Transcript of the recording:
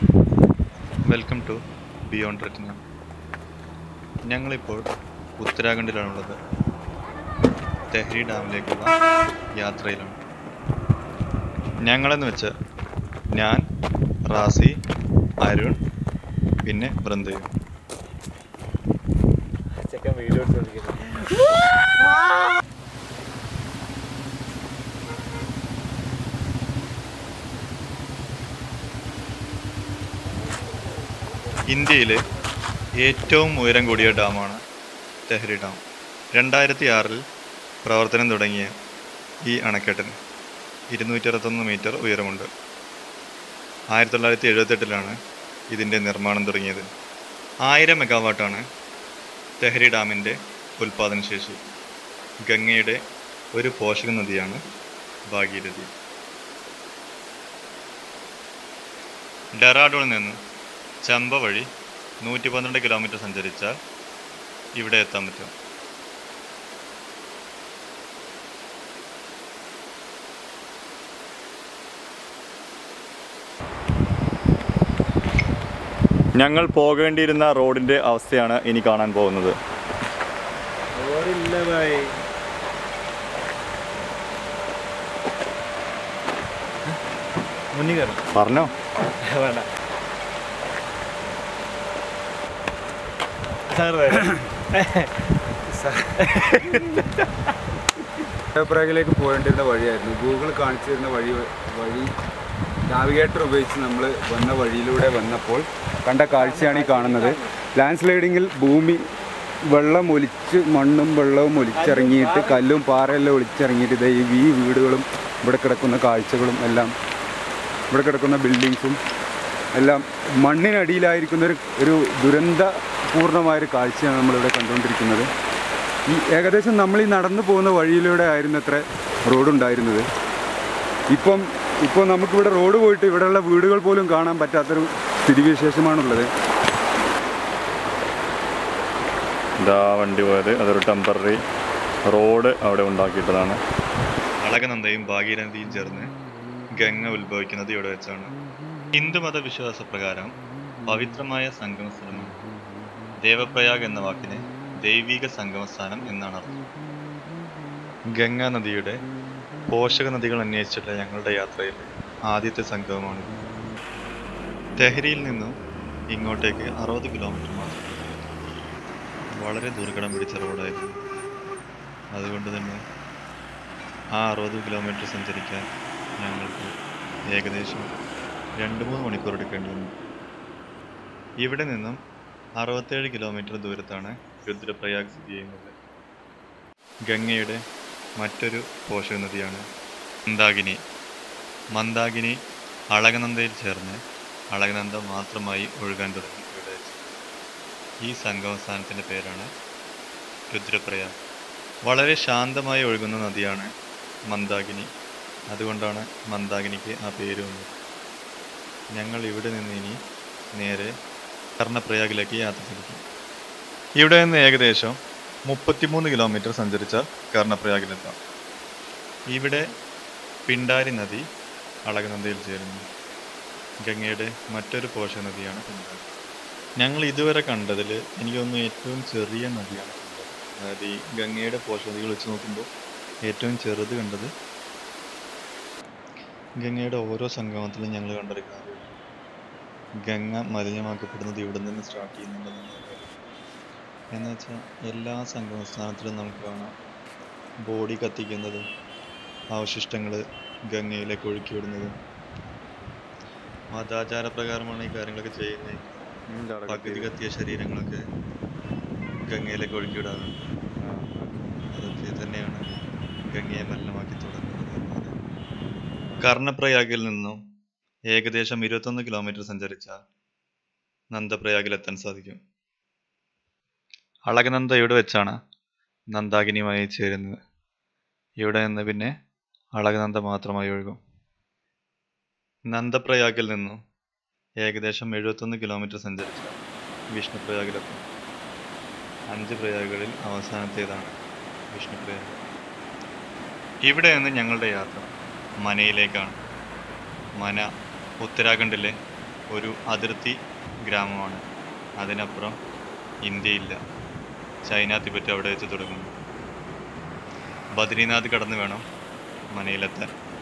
Welcome to beyond retina ഞങ്ങളിപ്പോൾ ഉത്തരാഖണ്ഡിലാണുള്ളത് തെഹ്രി ഡാമിലേക്കുള്ള യാത്രയിലാണ് ഞങ്ങളെന്ന് വെച്ചാൽ ഞാൻ റാസി അരുൺ പിന്നെ വൃന്ദയും ചെക്കൻ വീഡിയോ എടുത്തോണ്ടിരിക്കുന്നു ഇന്ത്യയിലെ ഏറ്റവും ഉയരം കൂടിയ ഡാമാണ് തെഹ്രി ഡാം രണ്ടായിരത്തി ആറിൽ പ്രവർത്തനം തുടങ്ങിയ ഈ അണക്കെട്ടിന് ഇരുന്നൂറ്റി അറുപത്തൊന്ന് മീറ്റർ ഉയരമുണ്ട് ആയിരത്തി തൊള്ളായിരത്തി എഴുപത്തെട്ടിലാണ് ഇതിൻ്റെ നിർമ്മാണം തുടങ്ങിയത് ആയിരം മെഗാവാട്ടാണ് തെഹ്രി ഡാമിൻ്റെ ഉൽപ്പാദനശേഷി ഗംഗയുടെ ഒരു പോഷക നദിയാണ് ഭാഗീരഥി ഡെറാഡൂണിൽ നിന്ന് ചമ്പ വഴി നൂറ്റി പന്ത്രണ്ട് കിലോമീറ്റർ സഞ്ചരിച്ചാൽ ഇവിടെ എത്താൻ പറ്റും ഞങ്ങൾ പോകേണ്ടിയിരുന്ന റോഡിൻ്റെ അവസ്ഥയാണ് ഇനി കാണാൻ പോകുന്നത് ഓരില്ല ഭായി മുന്നിൽ കയറും പറഞ്ഞോ വേണ്ട സാർ ദേവപ്രയാഗിലേക്ക് പോകേണ്ടിരുന്ന വഴിയായിരുന്നു ഗൂഗിൾ കാണിച്ചു തരുന്ന വഴി വഴി നാവിഗേറ്റർ ഉപയോഗിച്ച് നമ്മൾ വന്ന വഴിയിലൂടെ വന്നപ്പോൾ കണ്ട കാഴ്ചയാണ് ഈ കാണുന്നത് ലാൻഡ് സ്ലൈഡിങ്ങിൽ ഭൂമി വെള്ളം ഒലിച്ച് മണ്ണും വെള്ളവും ഒലിച്ചിറങ്ങിയിട്ട് കല്ലും പാറയെല്ലാം ഒലിച്ചിറങ്ങിയിട്ട് ഇതേ ഈ ഈ വീടുകളും ഇവിടെ കിടക്കുന്ന കാഴ്ചകളും എല്ലാം ഇവിടെ കിടക്കുന്ന ബിൽഡിങ്സും എല്ലാം മണ്ണിനടിയിലായിരിക്കുന്ന ഒരു ഒരു ദുരന്തപൂർണമായൊരു കാഴ്ചയാണ് നമ്മളിവിടെ കണ്ടുകൊണ്ടിരിക്കുന്നത് ഈ ഏകദേശം നമ്മൾ ഈ നടന്നു പോകുന്ന വഴിയിലൂടെ ആയിരുന്നു അത്ര റോഡുണ്ടായിരുന്നത് ഇപ്പം ഇപ്പോൾ നമുക്കിവിടെ റോഡ് പോയിട്ട് ഇവിടെയുള്ള വീടുകൾ പോലും കാണാൻ പറ്റാത്തൊരു സ്ഥിതിവിശേഷമാണുള്ളത് ഇതാ വണ്ടി പോയത് അതൊരു ടെമ്പററി റോഡ് അവിടെ ഉണ്ടാക്കിയിട്ടതാണ് അളകനന്ദയും ഭാഗീരഥിയും ചേർന്ന് ഗംഗ ഉത്ഭവിക്കുന്നത് ഇവിടെ വെച്ചാണ് ഹിന്ദുമത വിശ്വാസ പ്രകാരം പവിത്രമായ സംഗമസ്ഥലമാണ് ദേവപ്രയാഗ് എന്ന വാക്കിന് ദൈവിക സംഗമസ്ഥാനം എന്നാണ് അർത്ഥം ഗംഗാ നദിയുടെ പോഷക നദികൾ അന്വേഷിച്ചുള്ള ഞങ്ങളുടെ യാത്രയിൽ ആദ്യത്തെ സംഗമമാണ് തെഹരിയിൽ നിന്നും ഇങ്ങോട്ടേക്ക് അറുപത് കിലോമീറ്റർ മാത്രം വളരെ ദുർഘടം പിടിച്ച റോഡായിരുന്നു അതുകൊണ്ട് തന്നെ ആ അറുപത് കിലോമീറ്റർ സഞ്ചരിക്കാൻ ഞങ്ങൾക്ക് ഏകദേശം രണ്ട് മൂന്ന് മണിക്കൂർ എടുക്കേണ്ടി വന്നു ഇവിടെ നിന്നും അറുപത്തേഴ് കിലോമീറ്റർ ദൂരത്താണ് രുദ്രപ്രയാഗ് സ്ഥിതി ചെയ്യുന്നത് ഗംഗയുടെ മറ്റൊരു പോഷക നദിയാണ് മന്ദാകിനി മന്ദാകിനി അളകനന്ദയിൽ ചേർന്ന് അളകനന്ദ മാത്രമായി ഒഴുകാൻ തുടങ്ങി ഇവിടെ വെച്ച്. ഈ സംഗമസ്ഥാനത്തിൻ്റെ പേരാണ് രുദ്രപ്രയാഗ് വളരെ ശാന്തമായി ഒഴുകുന്ന നദിയാണ് മന്ദാകിനി അതുകൊണ്ടാണ് മന്ദാകിനിക്ക് ആ പേര് വന്നത് ഞങ്ങൾ ഇവിടെ നിന്ന് ഇനി നേരെ കർണപ്രയാഗിലേക്ക് യാത്ര തിരിക്കും ഇവിടെ നിന്ന് ഏകദേശം മുപ്പത്തിമൂന്ന് കിലോമീറ്റർ സഞ്ചരിച്ചാൽ കർണപ്രയാഗിലെത്താം ഇവിടെ പിണ്ടാരി നദി അളകനന്ദയിൽ ചേരുന്നു ഗംഗയുടെ മറ്റൊരു പോഷക നദിയാണ് പിണ്ടാരി ഞങ്ങൾ ഇതുവരെ കണ്ടതിൽ എനിക്ക് തോന്നുന്നു ഏറ്റവും ചെറിയ നദിയാണ് കണ്ടത് അതായത് ഈ ഗംഗയുടെ പോഷക നദികൾ വെച്ച് നോക്കുമ്പോൾ ഏറ്റവും ചെറുത് കണ്ടത് ഗംഗയുടെ ഓരോ സംഗമത്തിലും ഞങ്ങൾ കണ്ടൊരു കാര്യമാണ് ഗംഗ മലിനമാക്കപ്പെടുന്നത് ഇവിടെ നിന്ന് സ്റ്റാർട്ട് ചെയ്യുന്നുണ്ടെന്നാണ് എന്ന് വെച്ചാൽ എല്ലാ സംഗമസ്ഥാനത്തിലും നമുക്ക് കാണാം ബോഡി കത്തിക്കുന്നതും അവശിഷ്ടങ്ങൾ ഗംഗയിലേക്ക് ഒഴുക്കി വിടുന്നതും മതാചാര പ്രകാരമാണ് ഈ കാര്യങ്ങളൊക്കെ ചെയ്യുന്നത് പകുതി കത്തിയ ശരീരങ്ങളൊക്കെ ഗംഗയിലേക്ക് ഒഴുക്കി വിടാറുണ്ട് അതൊക്കെ തന്നെയാണ് ഗംഗയെ മലിനമാക്കി തുടങ്ങുന്നത് കർണപ്രയാഗിൽ നിന്നും ഏകദേശം ഇരുപത്തൊന്ന് കിലോമീറ്റർ സഞ്ചരിച്ചാൽ നന്ദപ്രയാഗിലെത്താൻ സാധിക്കും അളകനന്ദ ഇവിടെ വെച്ചാണ് നന്ദാകിനിയുമായി ചേരുന്നത് ഇവിടെ നിന്ന് പിന്നെ അളകനന്ദ മാത്രമായി ഒഴുകും നന്ദപ്രയാഗിൽ നിന്നും ഏകദേശം എഴുപത്തൊന്ന് കിലോമീറ്റർ സഞ്ചരിച്ചാൽ വിഷ്ണുപ്രയാഗിലെത്തും അഞ്ച് പ്രയാഗുകളിൽ അവസാനത്തേതാണ് വിഷ്ണുപ്രയാഗ് ഇവിടെ നിന്ന് ഞങ്ങളുടെ യാത്ര മനയിലേക്കാണ് മന ഉത്തരാഖണ്ഡിലെ ഒരു അതിർത്തി ഗ്രാമമാണ് അതിനപ്പുറം ഇന്ത്യയില്ല ചൈന തിബറ്റ് അവിടെ വെച്ച് തുടങ്ങുന്നു ബദ്രീനാഥ് കടന്ന് വേണം മനയിലെത്താൻ